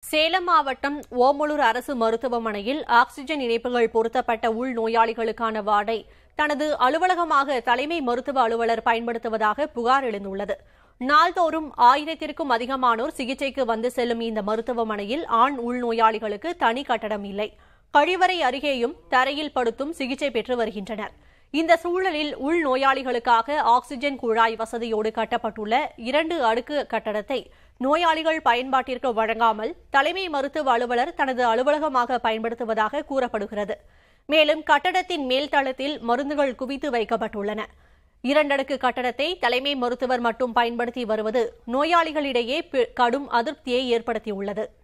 சேலம் மாவட்டம் ஓமலூர் அரசு மருத்துவமனையில் ஆக்ஸிஜன் இணைப்புகள் பொருத்தப்பட்ட உள் நோயாளிகளுக்கான வார்டை தனது அலுவலகமாக தலைமை மருத்துவ அலுவலர் பயன்படுத்துவதாக புகார் எழுந்துள்ளது நாள்தோறும் ஆயிரத்திற்கும் அதிகமானோர் சிகிச்சைக்கு வந்து செல்லும் இந்த மருத்துவமனையில் ஆண் உள்நோயாளிகளுக்கு தனி கட்டடம் இல்லை கழிவறை அருகேயும் தரையில் படுத்தும் சிகிச்சை பெற்று வருகின்றனர் இந்த சூழலில் உள் நோயாளிகளுக்காக ஆக்ஸிஜன் குழாய் வசதியோடு கட்டப்பட்டுள்ள இரண்டு அடுக்கு கட்டடத்தை நோயாளிகள் பயன்பாட்டிற்கு வழங்காமல் தலைமை மருத்துவ அலுவலர் தனது அலுவலகமாக பயன்படுத்துவதாக கூறப்படுகிறது மேலும் கட்டடத்தின் மேல் தளத்தில் மருந்துகள் குவித்து வைக்கப்பட்டுள்ளன இரண்டடுக்கு கட்டடத்தை தலைமை மருத்துவர் மட்டும் பயன்படுத்தி வருவது நோயாளிகளிடையே பெ- கடும் அதிருப்தியை ஏற்படுத்தியுள்ளது